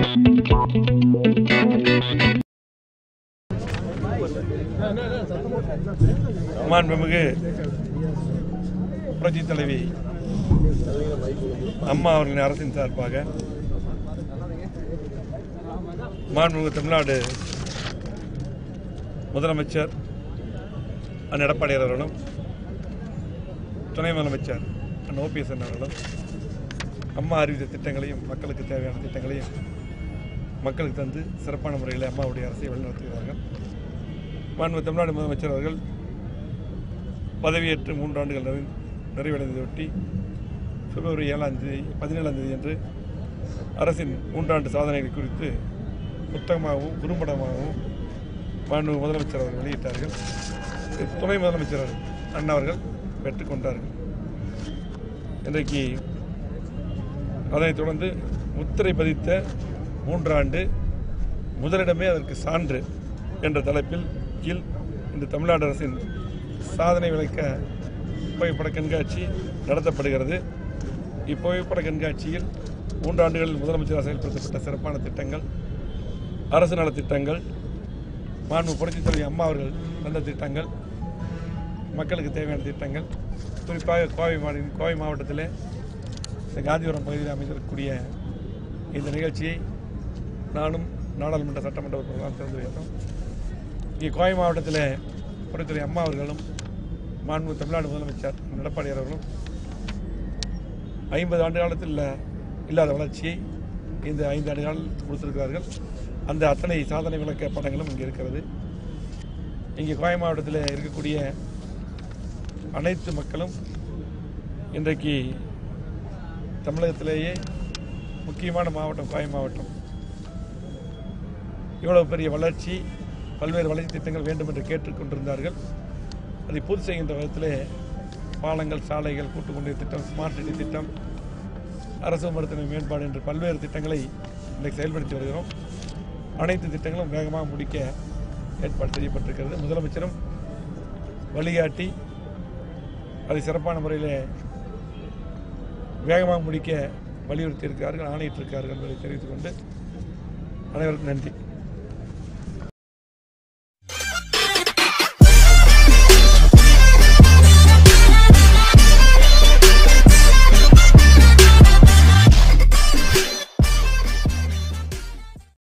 மாண்புமிகு புரட்சி தலைவி அம்மா அவர்களின் அரசின் சார்பாக மாண்புமிகு தமிழ்நாடு முதலமைச்சர் அண்ணன் எடப்பாடியார் அவர்களும் துணை முதலமைச்சர் அண்ணன் ஓபிஎஸ் அண்ணன் அவர்களும் அம்மா அறிவித்த திட்டங்களையும் மக்களுக்கு தேவையான திட்டங்களையும் மக்களுக்கு தந்து சிறப்பான முறையில் அம்மாவுடைய அரசை வழிநடத்துகிறார்கள் மாண்பு தமிழ்நாடு முதலமைச்சர் அவர்கள் பதவியேற்று மூன்று ஆண்டுகள் நிறை நிறைவடைந்ததையொட்டி பிப்ரவரி ஏழாம் தேதி பதினேழாம் தேதி அன்று அரசின் மூன்றாண்டு சாதனைகள் குறித்து புத்தகமாகவும் குறும்படமாகவும் மாண்பு முதலமைச்சர் அவர்கள் வெளியிட்டார்கள் இதை துணை முதலமைச்சர் அண்ணா அவர்கள் பெற்றுக்கொண்டார்கள் இன்றைக்கு அதைத் தொடர்ந்து முத்திரை பதித்த மூன்றாண்டு முதலிடமே அதற்கு சான்று என்ற தலைப்பில் கீழ் இந்த தமிழ்நாடு அரசின் சாதனை விளக்க புகைப்பட கண்காட்சி நடத்தப்படுகிறது இப்புகைப்பட கண்காட்சியில் மூன்றாண்டுகளில் முதலமைச்சராக செயல்படுத்தப்பட்ட சிறப்பான திட்டங்கள் அரசு நலத்திட்டங்கள் மாண்பு புரட்சித் தலைவி அம்மா அவர்கள் தந்த திட்டங்கள் மக்களுக்கு தேவையான திட்டங்கள் குறிப்பாக கோவை மாவட்ட கோவை மாவட்டத்தில் இந்த காந்திபுரம் பகுதியில் அமைந்திருக்கக்கூடிய இந்த நிகழ்ச்சியை நானும் நாடாளுமன்ற சட்டமன்ற உறுப்பினர்களால் திறந்து வைத்தோம் இங்கே கோவை மாவட்டத்தில் புரட்சித்துறை அம்மா அவர்களும் மாண்பு தமிழ்நாடு முதலமைச்சர் எடப்பாடியார் அவர்களும் ஐம்பது ஆண்டு காலத்தில் இல்ல- இல்லாத வளர்ச்சியை இந்த ஐந்து ஆண்டு காலம் கொடுத்திருக்கிறார்கள் அந்த அத்தனை சாதனை விளக்க படங்களும் இங்கே இருக்கிறது இங்கே கோவை மாவட்டத்தில் இருக்கக்கூடிய அனைத்து மக்களும் இன்றைக்கு தமிழகத்திலேயே முக்கியமான மாவட்டம் கோவை மாவட்டம் இவ்வளவு பெரிய வளர்ச்சி பல்வேறு வளர்ச்சி திட்டங்கள் வேண்டும் என்று கேட்டுக்கொண்டிருந்தார்கள் அதை பூர்த்தி செய்கின்ற விதத்திலே பாலங்கள் சாலைகள் கூட்டுக்குடிநீர் திட்டம் ஸ்மார்ட் சிட்டி திட்டம் அரசு மருத்துவ மேம்பாடு என்று பல்வேறு திட்டங்களை இன்றைக்கு செயல்படுத்தி வருகிறோம் அனைத்து திட்டங்களும் வேகமாக முடிக்க ஏற்பாடு செய்யப்பட்டிருக்கிறது முதலமைச்சரும் வழிகாட்டி அதை சிறப்பான முறையில் வேகமாக முடிக்க வலியுறுத்தி இருக்கிறார்கள் ஆணையிட்டிருக்கிறார்கள் என்பதை தெரிவித்துக் கொண்டு அனைவருக்கும் நன்றி